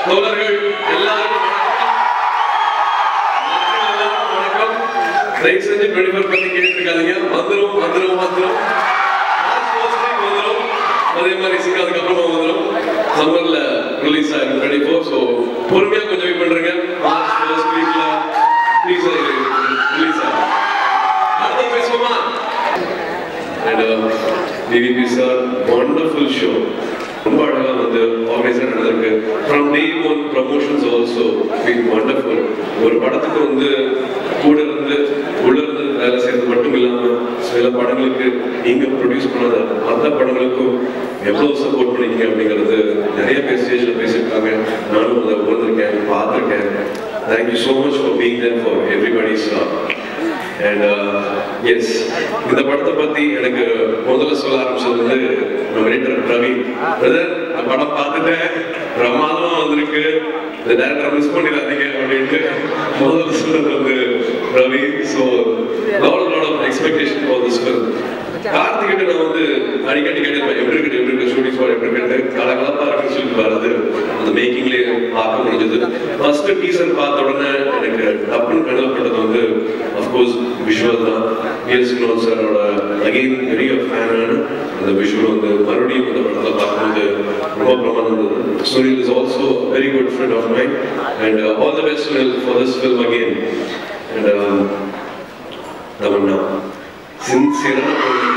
தோழர்கள் எல்லாருக்கும் வணக்கம். மக்கள் எல்லாருக்கும் வணக்கம் தயவு செஞ்சு டுவெண்ட்டி பத்தி கேட்டு இருக்காதீங்க வந்துரும் வந்துரும் வந்துரும் மார்ச் first week வந்துரும் அதே மாதிரி சீக்கிரம் அதுக்கப்புறமா வந்துரும் சம்மர்ல ரிலீஸ் ஆகும் டுவெண்ட்டி ஃபோர் ஸோ பொறுமையா கொஞ்சம் வெயிட் பண்றேங்க மார்ச் ஃபர்ஸ்ட் வீக்ல ரிலீஸ் ரிலீஸ் ஆகும் அடுத்து பேசுவோமா and uh, DVP sir, wonderful show. ரொம்ப அழகா வந்து ஆர்கனைசர் நடந்திருக்கு from day one promotions also been wonderful ஒரு படத்துக்கு வந்து கூட இருந்து உள்ள இருந்து வேலை செய்யறது மட்டும் இல்லாம சில படங்களுக்கு நீங்க ப்ரொடியூஸ் பண்ணாத மற்ற படங்களுக்கும் எவ்வளவு சப்போர்ட் பண்ணீங்க அப்படிங்கிறது நிறைய பேர் ஸ்டேஜ்ல பேசியிருக்காங்க நானும் அதை உணர்ந்திருக்கேன் பார்த்துருக்கேன் thank you so much for being there for everybody's and yes இந்த படத்தை பத்தி எனக்கு முதல்ல சொல்ல ஆரம்பிச்சது வந்து நம்ம எடிட்டர் பிரவீன் பிரதர் இந்த படம் பார்த்துட்டேன் பிரமாதமா வந்திருக்கு இந்த டேரக்டர் மிஸ் பண்ணிடாதீங்க அப்படின்ட்டு முதல்ல சொன்னது வந்து Praveen so lot lot of expectation for this film கார்த்திகிட்ட நான் வந்து அடிக்கடி கேட்டிருப்பேன் எப்படி இருக்கு எப்படி இருக்கு ஷூட்டிங் ஸ்பாட் எப்படி இருக்கு கலகலப்பா இருக்குன்னு சொல்லிட்டு வர்றது அந்த மேக்கிங்லேயே பார்க்க முடிஞ்சது ஃபர்ஸ்ட் டீசர் பார்த்த உடனே எனக்கு டப்புன்னு கண்ணில் பட்டது வந்து அஃப்கோர்ஸ் விஷுவல் தான் எஸ் வினோத் சாரோட அகெயின் பெரிய ஃபேனான அந்த விஷுவல் வந்து மறுபடியும் இந்த படத்தில் பார்க்கும்போது ரொம்ப பிரமாதம் இருந்தது Sunil is also very good friend of mind and all the best Sunil for this film again and Tamannaah சின்சியரான பொண்ணு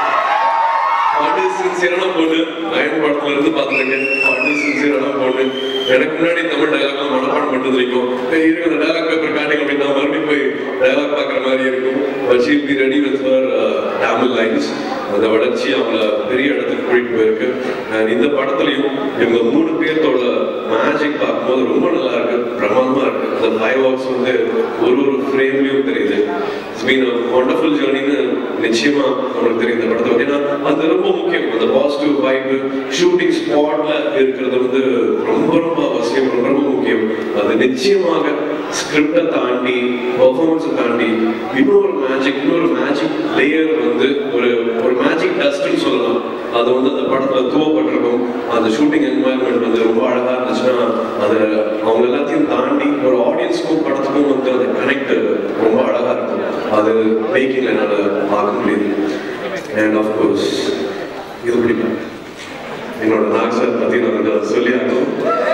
பாட்டு சின்சியரான பொண்ணு நயன் படத்துல இருந்து பார்த்துருக்கேன் பாட்டு சின்சியரான பொண்ணு எனக்கு முன்னாடி தமிழ் டயலாக்லாம் மனப்பாடம் மட்டும் இருக்கும் இருக்கு அந்த டயலாக் பேப்பர் காட்டிங்க அப்படின்னா மறுபடியும் போய் டயலாக் பார்க்குற மாதிரி இருக்கும் but she'll be ready with her Tamil lines அந்த வளர்ச்சி அவங்கள பெரிய இடத்துக்கு கூட்டிட்டு போயிருக்கு And இந்த படத்துலையும் இவங்க மூணு பேர்த்தோட மேஜிக் பார்க்கும்போது ரொம்ப நல்லா இருக்கு பிரமாதமா இருக்கு அந்த ஃபைவ் ஒர்க்ஸ் வந்து ஒரு ஒரு ஃப்ரேம்லயும் தெரியுது இட்ஸ் பீன் வண்டர்ஃபுல் ஜேர்னின்னு நிச்சயமா நம்மளுக்கு தெரியும் இந்த படத்தை பத்தி. ஏன்னா அது ரொம்ப முக்கியம் அந்த பாசிட்டிவ் வைப் ஷூட்டிங் ஸ்பாட்ல இருக்கிறது வந்து ரொம்ப ரொம்ப அவசியம் ரொம்ப ரொம்ப முக்கியம் அது நிச்சயமாக ஸ்கிரிப்டை தாண்டி பெர்ஃபார்மன்ஸை தாண்டி இன்னொரு மேஜிக் இன்னொரு மேஜிக் லேயர் வந்து ஒரு ஒரு மேஜிக் டஸ்ட்னு சொல்லலாம் அது வந்து அந்த படத்துல தூவப்பட்டிருக்கும் அந்த ஷூட்டிங் என்வாயன்மெண்ட் வந்து ரொம்ப அழகா இருந்துச்சுன்னா அது அவங்க எல்லாத்தையும் தாண்டி ஒரு ஆடியன்ஸ்க்கும் படத்துக்கும் வந்து அந்த கனெக்ட் ரொம்ப அழகா இருக்கும் அது மேக்கிங்ல என்னால பார்க்க முடியுது அண்ட் ஆஃப்கோர்ஸ் இது பிடிக்கும் என்னோட நாக் சார் பத்தி நான் வந்து சொல்லி ஆகணும்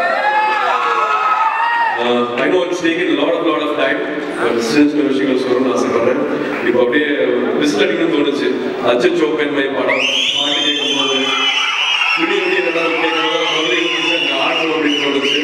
I know it's taking lot of lot of time but சின்ன சின்ன விஷயங்கள் சொல்லணும்னு ஆசைப்படுறேன் இப்போ அப்படியே விசில் அடிக்கணும்னு தோணுச்சு அச்சு சோப்பன் மை படம் பாட்டு கேட்கும்போது விடிய விடிய நடந்து கேட்கும்போது மறுபடியும் ஆடணும் அப்படின்னு தோணுச்சு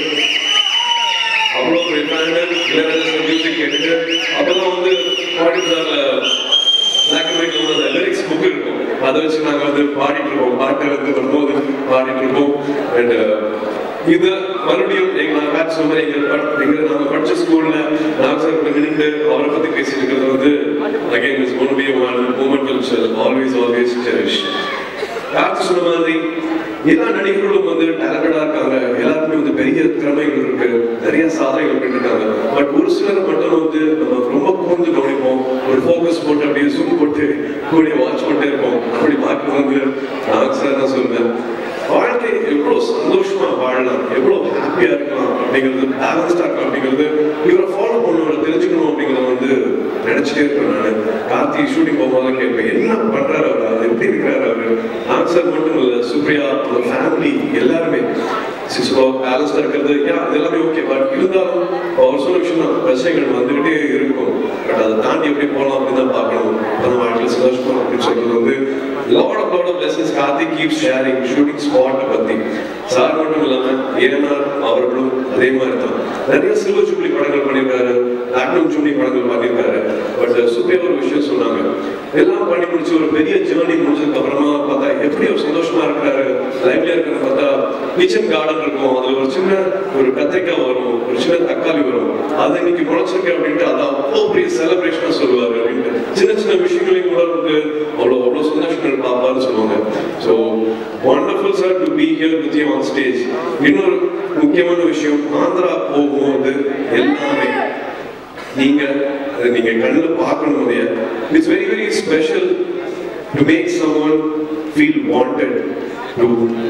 அவ்வளோ பெரிய ஃபேனு இளையராஜா மியூசிக் கேட்டுட்டு அப்பதான் வந்து பாடி சார்ல பிளாக் அண்ட் ஒயிட்ல வந்து அந்த லிரிக்ஸ் புக் இருக்கும் அதை வச்சு நாங்க வந்து பாடிட்டு இருப்போம் பாட்டை வந்து வரும்போது பாடிட்டு இருப்போம் அண்ட் இது மறுபடியும் எங்க நான் பேட் சொன்ன எங்க பட- எங்க நாங்க படிச்ச ஸ்கூல்ல நாங்க சார் நின்று அவரை பத்தி பேசிட்டு இருக்கிறது வந்து again is gone be one moment which will always always cherish Karthi சொன்ன மாதிரி எல்லா நடிகர்களும் வந்து டேலண்டடா இருக்காங்க எல்லாருக்குமே வந்து பெரிய திறமைகள் இருக்கு நிறைய சாதனைகள் பண்ணிருக்காங்க பட் ஒரு சிலர் மட்டும் வந்து நம்ம ரொம்ப கூர்ந்து கவனிப்போம் ஒரு ஃபோக்கஸ் போட்டு அப்படியே ஜூம் போட்டு கூட வாட்ச் பண்ணிட்டே இருப்போம் அப்படி பார்க்க வந்து நான் சார் தான் சொல்லுவேன் வாழ்க்கை எவ்வளவு சந்தோஷமா வாழலாம் எவ்வளவு ஹாப்பியா இருக்கலாம் அப்படிங்கிறது பேலன்ஸ்டா இருக்கலாம் அப்படிங்கிறது இவரை ஃபாலோ பண்ணணும் தெரிஞ்சுக்கணும் அப்படிங்கிறத வந்து நினைச்சிட்டே இருப்பேன் நான் கார்த்தி ஷூட்டிங் போகும்போது கேட்பேன் என்ன பண்றாரு அவர் அது எப்படி இருக்கிறாரு அவரு நான் சார் மட்டும் இல்ல சுப்ரியா அவங்க ஃபேமிலி எல்லாருமே சிஸ்கோ பேலன்ஸ்டா இருக்கிறது யா இது எல்லாமே ஓகே பட் இருந்தாலும் அவர் சொன்ன விஷயம் தான் பிரச்சனைகள் வந்துகிட்டே இருக்கும் பட் அதை தாண்டி எப்படி போகலாம் அப்படின்னு தான் பார்க்கணும் அந்த வாழ்க்கையில் சந்தோஷமா அப்படின்னு சொல்றது வந்து lot of lot of lessons Karthi keep sharing shooting ஸ்பாட்டை பத்தி சார் மட்டும் இல்லாம ஏஎன்ஆர் அவர்களும் அதே மாதிரி தான் நிறைய சில்வர் ஜூப்ளி படங்கள் பண்ணியிருக்காரு பிளாட்டினம் ஜூப்ளி படங்கள் பண்ணியிருக்காரு பட் சுப்பே ஒரு விஷயம் சொன்னாங்க எல்லாம் பண்ணி முடிச்சு ஒரு பெரிய ஜேர்னி முடிச்சதுக்கு அப்புறமா பார்த்தா எப்படி ஒரு சந்தோஷமா இருக்கிறாரு லைவ்ல இருக்கிற பார்த்தா கிச்சன் கார்டன் இருக்கும் அதுல ஒரு சின்ன ஒரு கத்திரிக்காய் வரும் ஒரு சின்ன தக்காளி வரும் அது இன்னைக்கு முளைச்சிருக்கு அப்படின்ட்டு அது அவ்வளோ பெரிய செலிப்ரேஷனா சொல்லுவாரு அப்படின்ட்டு சின்ன சின்ன விஷயங்களையும் கூட வந்து அவ்வளோ அவ்வளோ சந்தோஷங்கள் பார்ப்பாருன்னு சொல்லுவாங்க so wonderful sir to be here with you on stage இன்னொரு முக்கியமான விஷயம் ஆந்திரா போகும்போது எல்லாமே நீங்க அதை நீங்க கண்ணுல பார்க்கணும் போதே it's very very special to make someone feel wanted to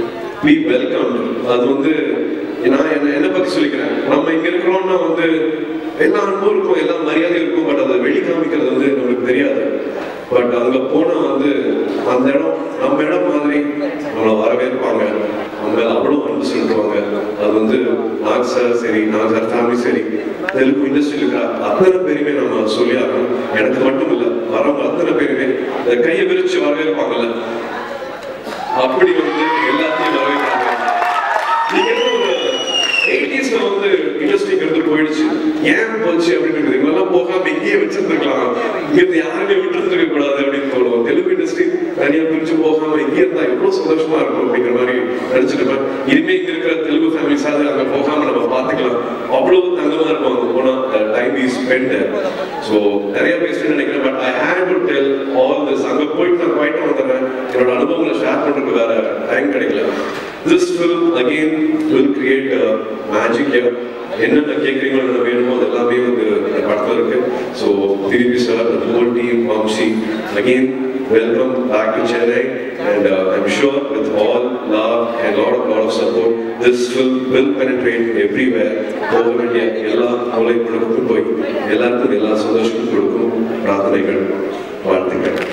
be welcome அது வந்து நான் என்ன என்னை பத்தி சொல்லிக்கிறேன் நம்ம இங்க இருக்கிறோம்னா வந்து எல்லா அன்பும் இருக்கும் எல்லா மரியாதையும் இருக்கும் பட் அதை வெளி காமிக்கிறது வந்து நம்மளுக்கு தெரியாது பட் அங்க போனா வந்து அந்த இடம் நம்ம இடம் மாதிரி நம்மளை வரவேற்பாங்க நம்ம மேல அவ்வளோ அன்பு செலுத்துவாங்க அது வந்து நாக் சார் சரி நாக் சார் ஃபேமிலி சரி தெலுங்கு இண்டஸ்ட்ரியில் இருக்கிற அத்தனை பேருமே நம்ம சொல்லி ஆகணும் எனக்கு மட்டும் இல்லை வரவங்க அத்தனை பேருமே இந்த கையை விரிச்சு வரவேற்பாங்கல்ல அப்படி வந்து எல்லாத்தையும் வரவேற்பாங்க நீங்க என்ன ஒரு 80s ல வந்து இண்டஸ்ட்ரிங்கிறது போயிடுச்சு ஏன் போச்சு அப்படின்னு இவங்கெல்லாம் போகாம இங்கேயே வச்சிருந்துருக்கலாம் இங்க இருந்து யாருமே விட்டுருந்துருக்க கூடாது அப்படின்னு தோணும் தெலுங்கு இண்டஸ்ட்ரி தனியா பிரிச்சு போகாம இங்க இருந்தா எவ்வளவு சந்தோஷமா இருக்கும் அப்படிங்கிற மாதிரி நினைச்சிட்டு இருப்பேன் இனிமே இங்க இருக்கிற தெலுங்கு ஃபேமிலிஸ் அது அங்க போகாம நம்ம பாத்துக்கலாம் அவ்வளவு தங்கமா இருக்கும் அங்க போனா டைம் இஸ் ஸ்பெண்ட் ஸோ நிறைய பேசுறேன்னு நினைக்கிறேன் but I hate to tell all this அங்க போயிட்டு நான் குவைட்டா வந்துடுறேன் என்னோட அனுபவங்களை ஷேர் பண்றதுக்கு வேற டைம் கிடைக்கல this film again will create magic here என்னென்ன கேட்குறீங்களோ என்ன வேணுமோ அது எல்லாமே வந்து இந்த படத்தில் இருக்கு ஸோ திருப்பி sir the whole team Vamsi again welcome back to Chennai and uh, I'm sure with all love and lot of lot of support this film will penetrate everywhere over India எல்லா மூலைகளுக்கும் போய் எல்லாருக்கும் எல்லா சந்தோஷமும் கொடுக்கும் பிரார்த்தனைகள் வாழ்த்துக்கள்